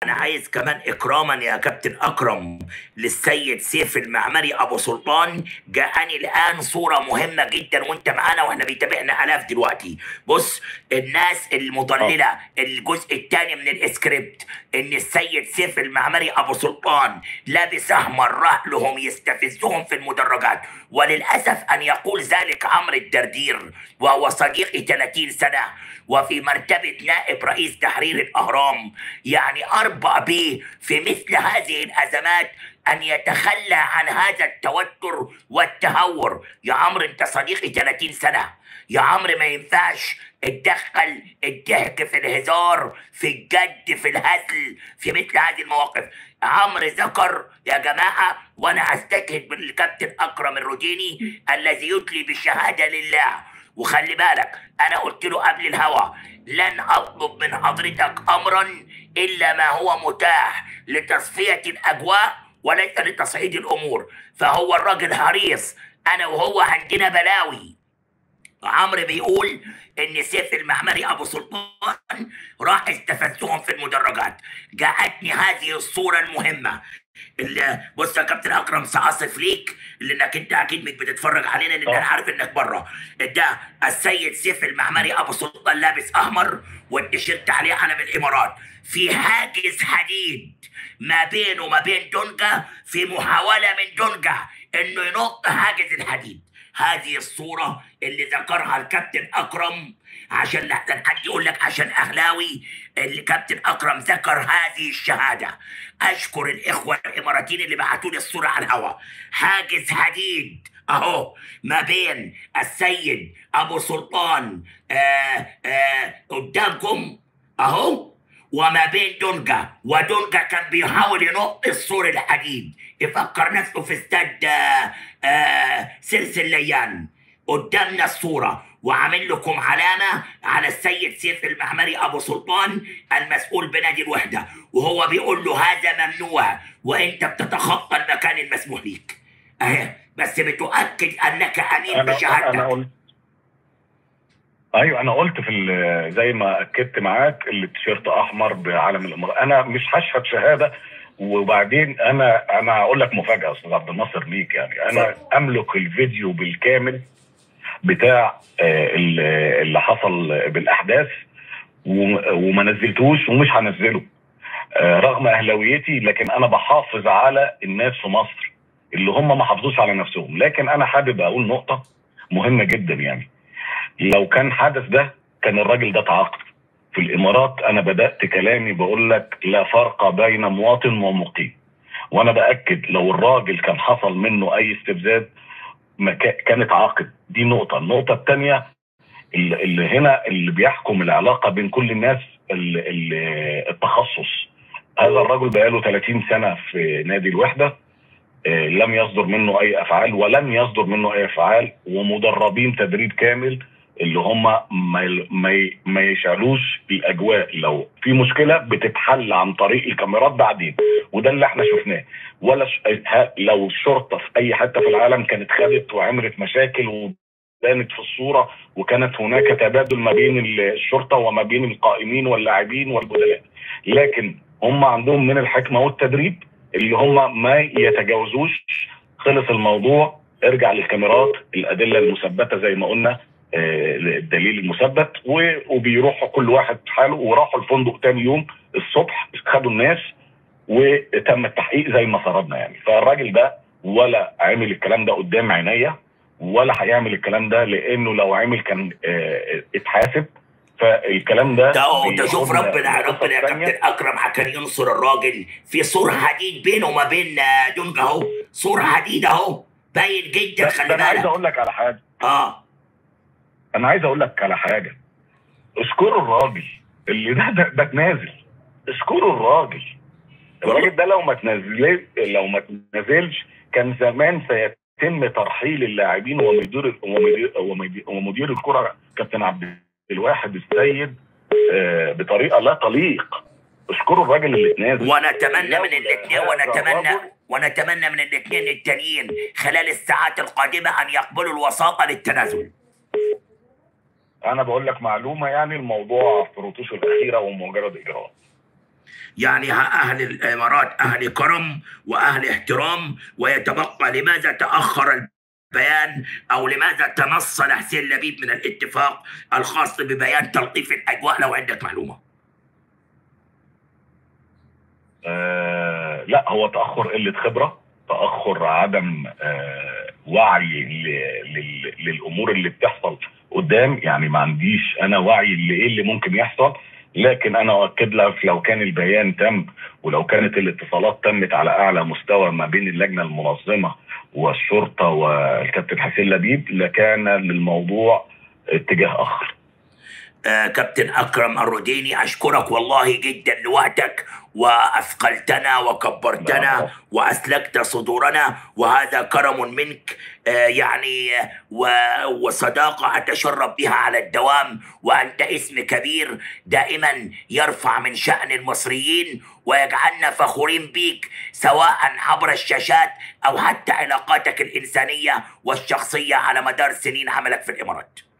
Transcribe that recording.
انا عايز كمان اكراما يا كابتن اكرم للسيد سيف المعمري ابو سلطان جاءني الان صوره مهمه جدا وانت معانا واحنا بيتابعنا الاف دلوقتي بص الناس المضلله الجزء الثاني من الاسكريبت ان السيد سيف المعمري ابو سلطان لابس احمر رحلهم يستفزهم في المدرجات وللاسف ان يقول ذلك عمرو الدردير وهو صديقي 30 سنه وفي مرتبه نائب رئيس تحرير الاهرام يعني اربع به في مثل هذه الازمات ان يتخلى عن هذا التوتر والتهور يا عمرو انت صديقي 30 سنه يا عمرو ما ينفعش تدخل الضحك في الهزار في الجد في الهزل في مثل هذه المواقف عمرو ذكر يا جماعه وانا استشهد بالكابتن اكرم الروديني الذي يدلي بالشهاده لله وخلي بالك انا قلت له قبل الهوا لن اطلب من حضرتك امرا الا ما هو متاح لتصفيه الاجواء وليس لتصعيد الامور فهو الراجل حريص انا وهو عندنا بلاوي عمرو بيقول ان سيف المعمري ابو سلطان راح استفزهم في المدرجات جاءتني هذه الصوره المهمه اللي بص يا كابتن اكرم ساصف ليك لانك انت اكيد مش بتتفرج علينا لان انا عارف انك بره ده السيد سيف المعمري ابو سلطان لابس احمر والتيشيرت عليه علم الامارات في حاجز حديد ما بينه وما بين دونجا في محاوله من دونجا انه ينط حاجز الحديد هذه الصورة اللي ذكرها الكابتن أكرم عشان لا حد يقول لك عشان أهلاوي الكابتن أكرم ذكر هذه الشهادة أشكر الإخوة الإماراتيين اللي بعتوا لي الصورة على الهواء حاجز حديد أهو ما بين السيد أبو سلطان آآ آآ قدامكم أهو وما بين دونجا ودونجا كان بيحاول ينط السور الحديد يفكر نفسه في استاد آه، آه، سلسل ليان قدامنا الصورة وعامل لكم علامة على السيد سيف المعمري أبو سلطان المسؤول بنادي الوحدة وهو بيقول له هذا ممنوع وأنت بتتخطى المكان المسموح ليك أهي بس بتؤكد أنك أمين انا انا بشهادتك قلت ايوه انا قلت في ال- زي ما اكدت معاك التيشيرت احمر بعلم الامارات انا مش هشهد شهاده وبعدين انا انا هقول لك مفاجاه يا استاذ عبد الناصر ليك يعني انا املك الفيديو بالكامل بتاع آه، ال- اللي حصل بالاحداث و- وما نزلتوش ومش هنزله آه، رغم اهلاويتي لكن انا بحافظ على الناس في مصر اللي هم ما حافظوش على نفسهم لكن انا حابب اقول نقطه مهمه جدا يعني لو كان حدث ده كان الراجل ده تعاقب في الامارات انا بدات كلامي بقول لك لا فرق بين مواطن ومقيم وانا باكد لو الراجل كان حصل منه اي استفزاز ما كا- كان اتعاقب دي نقطه النقطه الثانيه اللي اللي هنا اللي بيحكم العلاقه بين كل الناس ال- ال- التخصص هذا الرجل بقاله 30 سنه في نادي الوحده آه، لم يصدر منه اي افعال ولن يصدر منه اي افعال ومدربين تدريب كامل اللي هم ما يل- ما ي- ما يشعلوش الاجواء لو في مشكله بتتحل عن طريق الكاميرات بعدين وده اللي احنا شفناه ولا ش... ه- لو الشرطه في اي حته في العالم كانت خدت وعملت مشاكل وبانت في الصوره وكانت هناك تبادل ما بين ال- الشرطه وما بين القائمين واللاعبين والبدلاء لكن هم عندهم من الحكمه والتدريب اللي هم ما يتجاوزوش خلص الموضوع ارجع للكاميرات الادله المثبته زي ما قلنا آه، الدليل المثبت و- وبيروحوا كل واحد في حاله وراحوا الفندق تاني يوم الصبح خدوا الناس وتم التحقيق زي ما فرضنا يعني فالراجل ده ولا عمل الكلام ده قدام عينيا ولا هيعمل الكلام ده لانه لو عمل كان آه، اتحاسب فالكلام ده ده ده شوف بياخدنا ربنا لقصة ربنا يا تانية. كابتن اكرم كان ينصر الراجل في سور حديد بينه وما بين آه، دونجا اهو سور حديد اهو باين جدا ده- خلي ده انا عايز بالك اقول لك على حاجه اه انا عايز اقول لك على حاجه اشكروا الراجل اللي ده ده, ده تنازل اشكروا الراجل الراجل ده لو ما تنزل لو ما تنزلش كان زمان سيتم ترحيل اللاعبين ومدير ومدير ومدير, ومدير الكره كابتن عبد الواحد السيد آه، بطريقه لا تليق اشكروا الراجل اللي تنازل ونتمنى لو من الاثنين هذا ونتمنى الرجل- ونتمنى من الاثنين التانيين خلال الساعات القادمه ان يقبلوا الوساطه للتنازل انا بقول لك معلومه يعني الموضوع في رتوشه الاخيره ومجرد اجراء يعني أهل الإمارات أهل كرم وأهل احترام ويتبقى لماذا تأخر البيان أو لماذا تنصل حسين لبيب من الاتفاق الخاص ببيان تلطيف الأجواء لو عندك معلومة آه لا هو تاخر قله خبره تاخر عدم آه وعي ل- لل- للامور اللي بتحصل قدام يعني ما عنديش انا وعي لايه اللي ممكن يحصل لكن انا اؤكد لك لو كان البيان تم ولو كانت الاتصالات تمت على اعلى مستوى ما بين اللجنه المنظمه والشرطه والكابتن حسين لبيب لكان للموضوع اتجاه اخر آه كابتن أكرم الرديني أشكرك والله جدا لوقتك وأثقلتنا وكبرتنا لا. وأسلكت صدورنا وهذا كرم منك آه يعني آه، و- وصداقة أتشرف بها على الدوام وأنت اسم كبير دائما يرفع من شأن المصريين ويجعلنا فخورين بيك سواء عبر الشاشات أو حتى علاقاتك الإنسانية والشخصية على مدار سنين عملك في الإمارات